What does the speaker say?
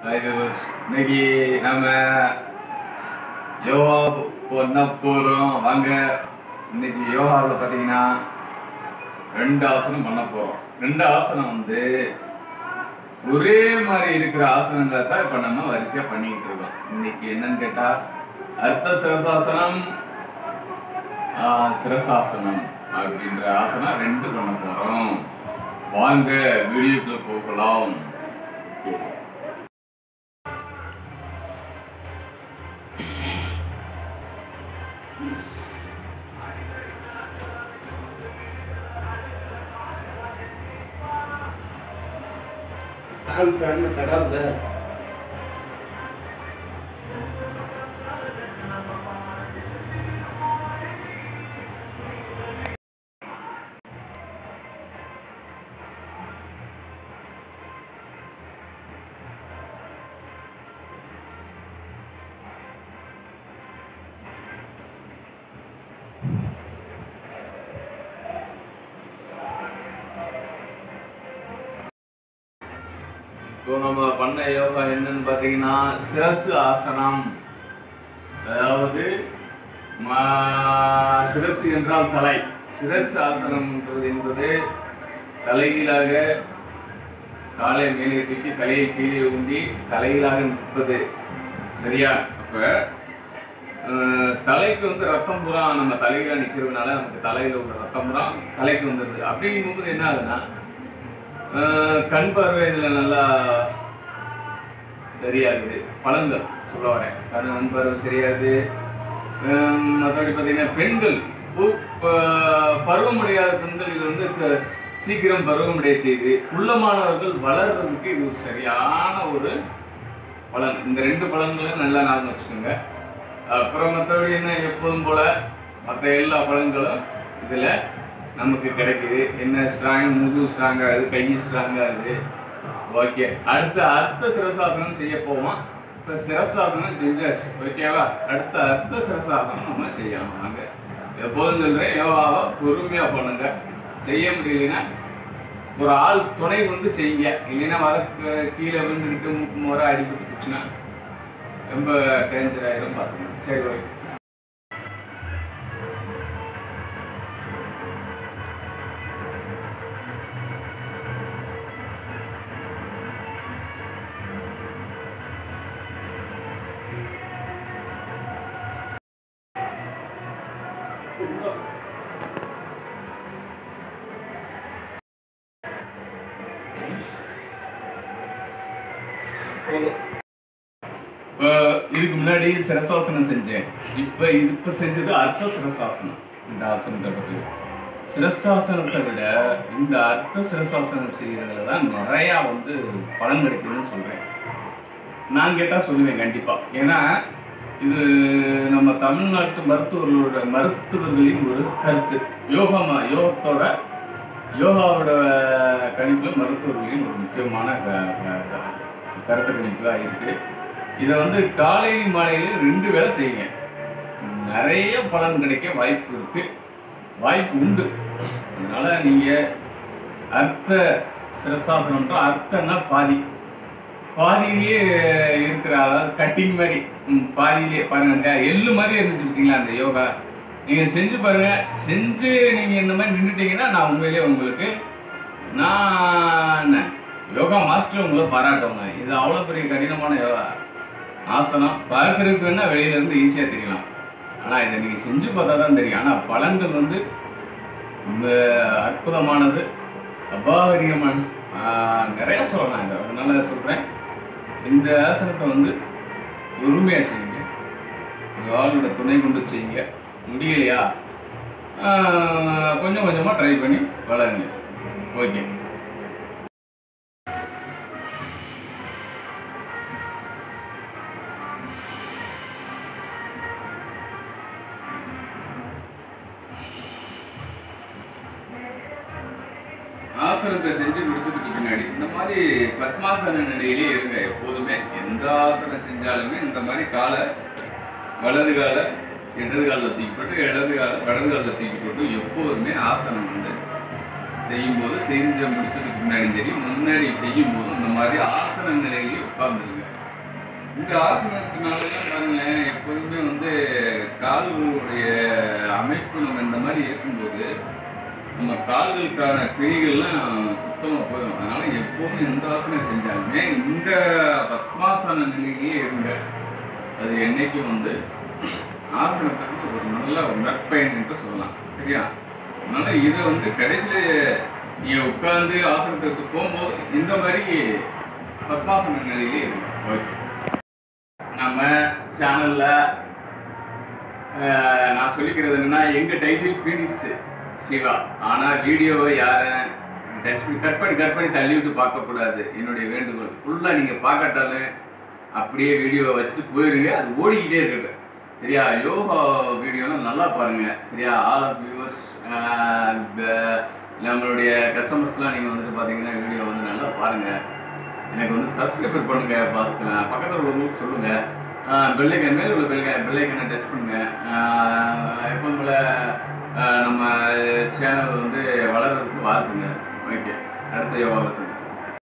இது இன்னைக்கு நம்ம யோகா பண்ண போகிறோம் வாங்க இன்னைக்கு யோகாவில் பார்த்தீங்கன்னா ரெண்டு ஆசனம் பண்ண போகிறோம் ரெண்டு ஆசனம் வந்து ஒரே மாதிரி இருக்கிற ஆசனங்களை தான் இப்போ நம்ம வரிசையாக பண்ணிக்கிட்டு இருக்கோம் இன்னைக்கு என்னன்னு கேட்டால் அர்த்த சிரசாசனம் ஆஹ், சிரசாசனம் அப்படின்ற ஆசனம் ரெண்டு பண்ண போகிறோம் வாங்க வீடியோக்குள்ள போகலாம் கால் ஃபேன் தடாத இப்போ நம்ம பண்ண யோகா என்னன்னு பார்த்தீங்கன்னா சிரசு ஆசனம் அதாவது ம- சிரசு என்றால் தலை சிரசு ஆசனம்ன்றது என்பது தலைகீழாக காலை மேலே தூக்கி தலையை கீழே ஊண்டி தலைகீழாக நிற்பது சரியா அப்ப அஹ், தலைக்கு வந்து ரத்தம் பூரா நம்ம தலையில நிக்கிறதுனால நமக்கு தலையில உள்ள ரத்தம் பூரா தலைக்கு வந்துடுது அப்படிங்கும்போது என்ன ஆகுதுன்னா ஆஹ் கண் பார்வை இதில் நல்லா சரியாகுது பழங்கள் சொல்ல வரேன் கண் கண் பார்வை சரியாகுது ஆஹ் மற்றபடி பார்த்தீங்கன்னா பெண்கள் பூ- ப- பருவமடையாத பெண்கள் இது வந்து க- சீக்கிரம் பருவமடைய செய்து உள்ளமானவர்கள் வளர்றதுக்கு இது ஒரு சரியான ஒரு பலன் இந்த ரெண்டு பலன்களையும் நல்லா ஞாபகம் வச்சுக்கோங்க அப்புறம் மற்றபடி என்ன எப்போதும் போல மற்ற எல்லா பலன்களும் இதில் நமக்கு கிடைக்குது என்ன ஸ்ட்ராங் முது ஸ்ட்ராங் ஆகுது கை ஸ்ட்ராங் ஆகுது ஓகே அடுத்து அர்த்த சிரசாசனம் செய்ய போவோம் இப்போ சிரசாசனம் செஞ்சாச்சு ஓகேவா அடுத்த அர்த்த சிரசாசனம் நம்ம செய்யலாம் வாங்க எப்போதும் சொல்கிறேன் யோகாவை பொறுமையாக பண்ணுங்க செய்ய முடியலைன்னா ஒரு ஆள் துணை கொண்டு செய்யுங்க இல்லைன்னா வர கீழே விழுந்துக்கிட்டு மூக்கு முறை அடிபட்டு போச்சுன்னா ரொம்ப டேஞ்சர் ஆயிரும் பார்த்துக்கணும் சரி ஓகே போதும் இப்போ இதுக்கு முன்னாடி சிரசாசனம் செஞ்சேன் இப்போ இது இப்போ செஞ்சது அர்த்த சிரசாசனம் இந்த ஆசனத்தை பற்றி சிரசாசனத்தை விட இந்த அர்த்த சிரசாசனம் செய்யறதுல தான் நிறையா வந்து பலன் கிடைக்குதுன்னு சொல்கிறேன் நான் கேட்டால் சொல்லுவேன் கண்டிப்பாக ஏன்னா இது நம்ம தமிழ்நாட்டு மருத்துவர்களோட மருத்துவர்களின் ஒரு கருத்து யோகா ம- யோகத்தோட யோகாவோட கணிப்பில் மருத்துவர்களின் ஒரு முக்கியமான க- க- க- கருத்து கணிப்பாக இருக்கு இதை வந்து காலை மாலையில ரெண்டு வேளை செய்யுங்க நிறைய பலன் கிடைக்க வாய்ப்பு இருக்கு வாய்ப்பு உண்டு அதனால நீங்க அர்த்த சிரசாசனம்ன்ற அர்த்தம்னா பாதி பாதியிலேயே இருக்கிற அதாவது கட்டிங் மாதிரி ம், பாதியிலேயே பாருங்க எள்ளு மாதிரி இருந்துச்சு பார்த்தீங்களா அந்த யோகா நீங்க செஞ்சு பாருங்க செஞ்சு நீங்க இந்த மாதிரி நின்றுட்டீங்கன்னா நான் உண்மையிலேயே உங்களுக்கு நான் என்ன, யோகா மாஸ்டர் உங்களை பாராட்டுவாங்க இது அவ்வளோ பெரிய கடினமான யோகா ஆசனம் பார்க்கறதுக்கு வேணா வெளியில இருந்து ஈஸியாக தெரியலாம் ஆனால் இதை நீங்கள் செஞ்சு பார்த்தா தான் தெரியும் ஆனால் பலன்கள் வந்து ரொம்ப அற்புதமானது அபாவரியமான ஆஹ், நிறைய சொல்லலாம் இதை அதனால சொல்கிறேன் இந்த ஆசனத்தை வந்து பொறுமையாக செய்யுங்க ஒரு ஆளோட துணை கொண்டு செய்யுங்க முடியலையா ஆஹ், கொஞ்சம் கொஞ்சமாக ட்ரை பண்ணி வளருங்க ஓகே ஆசனத்தை செஞ்சு முடிச்சதுக்கு பின்னாடி இந்த மாதிரி பத்மாசன நிலையிலே இருங்க எப்போதுமே எந்த ஆசனம் செஞ்சாலுமே இந்த மாதிரி காலை வலது காலை இடது காலில் தூக்கி போட்டு இடது கால வலது காலில் தூக்கி போட்டு எப்போதுமே ஆசனம் வந்து செய்யும்போது செஞ்ச முடிச்சதுக்கு முன்னாடி சரி முன்னாடி செய்யும் போது இந்த மாதிரி ஆசன நிலையிலேயே உட்கார்ந்துருங்க இந்த ஆசனத்தினால தான் பாருங்க எப்போதுமே வந்து கால்களுடைய அமைப்பு நம்ம இந்த மாதிரி இருக்கும்போது நம்ம கால்களுக்கான பிணிகள்லாம் சுத்தமாக போயிடும் அதனால எப்போதும் எந்த ஆசனம் செஞ்சாலுமே இந்த பத்மாசன நிலையிலேயே இருங்க அது என்னைக்கும் வந்து ஆசனத்துக்கு ஒரு நல்ல ஒரு நற்பயன் என்று சொல்லலாம் சரியா அதனால இதை வந்து கடைசியில நீங்க உட்கார்ந்து ஆசனத்துக்கு போகும்போது இந்த மாதிரி பத்மாசன நிலையிலே இருங்க ஓகே நம்ம சேனல்ல நான் சொல்லிக்கிறது என்னன்னா எங்க டைட்டில் ஃபீனிக்ஸ் சிவா ஆனா வீடியோவை யாரும் டச் பண்ணி கட் பண்ணி கட் பண்ணி தள்ளி விட்டு பார்க்கக்கூடாது என்னுடைய வேண்டுகோள் ஃபுல்லா நீங்க பார்க்கட்டாலும் அப்படியே வீடியோவை வச்சுட்டு போயிருங்க அது ஓடிக்கிட்டே இருக்கட்டும் சரியா யோகா வீடியோலாம் நல்லா பாருங்க சரியா ஆல் ஆஃப் வியூவர்ஸ் நம்மளுடைய கஸ்டமர்ஸ்லாம் நீங்கள் வந்துட்டு பார்த்தீங்கன்னா வீடியோ வந்து நல்லா பாருங்க எனக்கு வந்து சப்ஸ்கிரைபர் பண்ணுங்க பாஸ்க்கலாம் பக்கத்தில் உள்ளவங்களுக்கு சொல்லுங்க பெல்லைக்கன் மேலே உள்ள பெல்லை பெல்லைக்கனை டச் பண்ணுங்க எப்போ போல ஆஹ் நம்ம சேனல் வந்து வளர்றதுக்கு வாழ்த்துங்க ஓகே அடுத்த யோகாவில் சந்திப்போம்